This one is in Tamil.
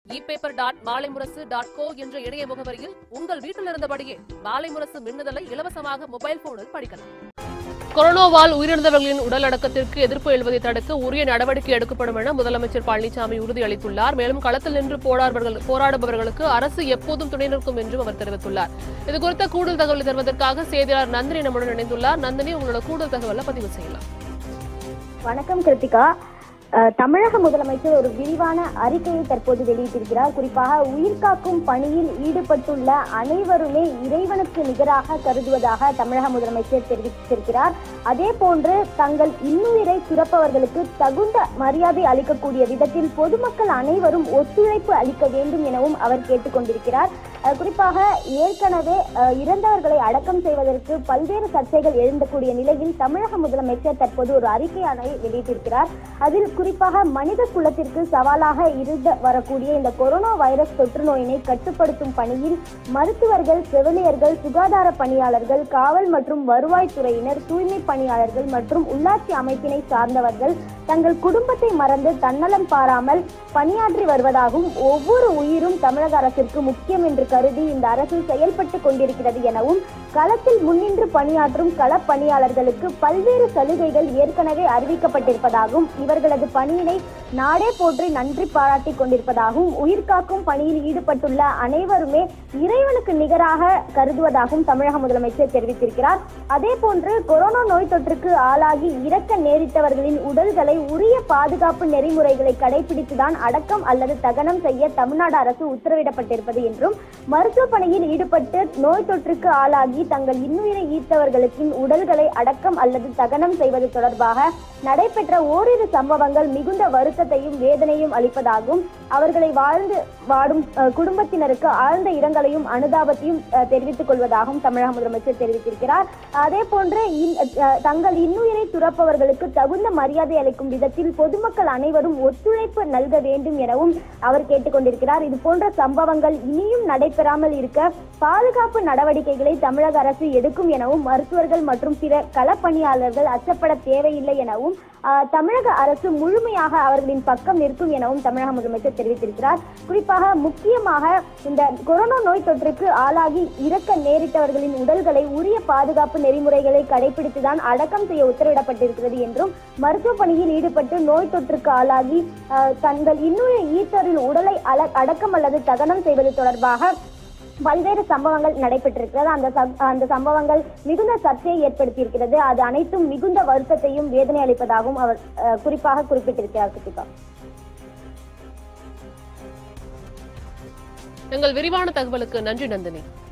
இ பேப்பர் டாட் மாலை முரசு டாட் கோ என்ற இணைய முகவரியில் உங்கள் வீட்டில் இருந்தபடியே மாலை முரசு மின்னுதலை இலவசமாக மொபைல் போனில் படிக்கலாம் கொரோனாவால் உயிரிழந்தவர்களின் உடல் அடக்கத்திற்கு எதிர்ப்பு எழுவதை தடுக்க உரிய நடவடிக்கை எடுக்கப்படும் என முதலமைச்சர் பழனிசாமி உறுதியளித்துள்ளார் மேலும் களத்தில் நின்று போராடுபவர்கள் போராடுபவர்களுக்கு அரசு எப்போதும் துணை நிற்கும் என்றும் அவர் தெரிவித்துள்ளார் இதுகுறித்த கூடுதல் தகவலை தருவதற்காக செய்தியாளர் நந்தினி நம்முடன் இணைந்துள்ளார் நந்தினி உங்களோட கூடுதல் தகவலை பதிவு செய்யலாம் வணக்கம் கிருத்திகா அஹ், தமிழக முதலமைச்சர் ஒரு விரிவான அறிக்கையை தற்போது வெளியிட்டிருக்கிறார் குறிப்பாக உயிர்காக்கும் பணியில் ஈடுபட்டுள்ள அனைவருமே இறைவனுக்கு நிகராக கருதுவதாக தமிழக முதலமைச்சர் தெரிவித்திருக்கிறார் அதே போன்று தங்கள் இன்னுயிரை துறப்பவர்களுக்கு தகுந்த மரியாதை அளிக்கக்கூடிய விதத்தில் பொதுமக்கள் அனைவரும் ஒத்துழைப்பு அளிக்க வேண்டும் எனவும் அவர் கேட்டுக்கொண்டிருக்கிறார் அஹ், குறிப்பாக ஏற்கனவே அஹ், இறந்தவர்களை அடக்கம் செய்வதற்கு பல்வேறு சர்ச்சைகள் எழுந்தக்கூடிய நிலையில் தமிழக முதலமைச்சர் தற்போது ஒரு அறிக்கையானை வெளியிட்டிருக்கிறார் அதில் குறிப்பாக மனித குலத்திற்கு சவாலாக இருந்து வரக்கூடிய இந்த கொரோனா வைரஸ் தொற்று நோயினை கட்டுப்படுத்தும் பணியில் மருத்துவர்கள் செவிலியர்கள் சுகாதார பணியாளர்கள் காவல் மற்றும் வருவாய்த்துறையினர் தூய்மை பணியாளர்கள் மற்றும் உள்ளாட்சி அமைப்பினை சார்ந்தவர்கள் தங்கள் குடும்பத்தை மறந்து தன்னலம் பாராமல் பணியாற்றி வருவதாகவும் ஒவ்வொரு உயிரும் தமிழக அரசிற்கு முக்கியம் என்று கருதி இந்த அரசு செயல்பட்டு கொண்டிருக்கிறது எனவும் களத்தில் முன்னின்று பணியாற்றும் களப் பணியாளர்களுக்கு பல்வேறு சலுகைகள் ஏற்கனவே அறிவிக்கப்பட்டிருப்பதாகவும் இவர்களது பணியினை நாடே போற்றி நன்றி பாராட்டி கொண்டிருப்பதாகவும் உயிர்காக்கும் பணியில் ஈடுபட்டுள்ள அனைவருமே இறைவனுக்கு நிகராக கருதுவதாகவும் தமிழக முதலமைச்சர் தெரிவித்திருக்கிறார் அதே போன்று கொரோனா நோய் தொற்றுக்கு ஆளாகி இறக்க நேரிட்டவர்களின் உடல்களை உரிய பாதுகாப்பு நெறிமுறைகளை கடைபிடித்துதான் அடக்கம் அல்லது தகனம் செய்ய தமிழ்நாடு அரசு உத்தரவிடப்பட்டிருப்பது என்றும் மருத்துவ பணியில் ஈடுபட்டு நோய் தொற்றுக்கு ஆளாகி தங்கள் இன்னுயிரை ஈர்த்தவர்களுக்கு உடல்களை அடக்கம் அல்லது தகனம் செய்வது தொடர்பாக நடைபெற்ற ஓரிரு சம்பவங்கள் மிகுந்த வருத்தத்தையும் வேதனையும் அளிப்பதாகவும் அவர்களை வாழ்ந்து வாடும் அஹ், குடும்பத்தினருக்கு ஆழ்ந்த இரங்கலையும் அனுதாபத்தையும் அஹ், தெரிவித்துக் கொள்வதாகவும் தமிழக முதலமைச்சர் தெரிவித்திருக்கிறார் அதே போன்று இன்- அஹ், தங்கள் இன்னுயிரை துறப்பவர்களுக்கு தகுந்த மரியாதை அளிக்கும் விதத்தில் பொதுமக்கள் அனைவரும் ஒத்துழைப்பு நல்க வேண்டும் எனவும் அவர் கேட்டுக்கொண்டிருக்கிறார் இது போன்ற சம்பவங்கள் இனியும் நடைபெறாமல் இருக்க பாதுகாப்பு நடவடிக்கைகளை தமிழக அரசு எடுக்கும் எனவும் மருத்துவர்கள் மற்றும் பிற களப்பணியாளர்கள் அச்சப்பட தேவையில்லை எனவும் ஆஹ், தமிழக அரசு முழுமையாக அவர்களின் பக்கம் நிற்கும் எனவும் தமிழக முதலமைச்சர் தெரிவித்திருக்கிறார் குறிப்பாக முக்கியமாக இந்த கொரோனா நோய் தொற்றுக்கு ஆளாகி இறக்க நேரிட்டவர்களின் உடல்களை உரிய பாதுகாப்பு நெறிமுறைகளை கடைபிடித்துதான் அடக்கம் செய்ய உத்தரவிடப்பட்டிருக்கிறது என்றும் மருத்துவ பணியில் ஈடுபட்டு நோய் தொற்றுக்கு ஆளாகி ஆஹ், தங்கள் இன்னுயிரை ஈர்த்தவரின் உடலை அல- அடக்கம் அல்லது தகனம் செய்வது தொடர்பாக பல்வேறு சம்பவங்கள் நடைபெற்றிருக்கிறது அந்த சம்- அந்த சம்பவங்கள் மிகுந்த சர்ச்சையை ஏற்படுத்தியிருக்கிறது அது அனைத்தும் மிகுந்த வருத்தத்தையும் வேதனை அளிப்பதாகவும் அவர் அஹ், குறிப்பாக குறிப்பிட்டிருக்கிறார் கிருத்திகா எங்கள் விரிவான தகவலுக்கு நன்றி நந்தினி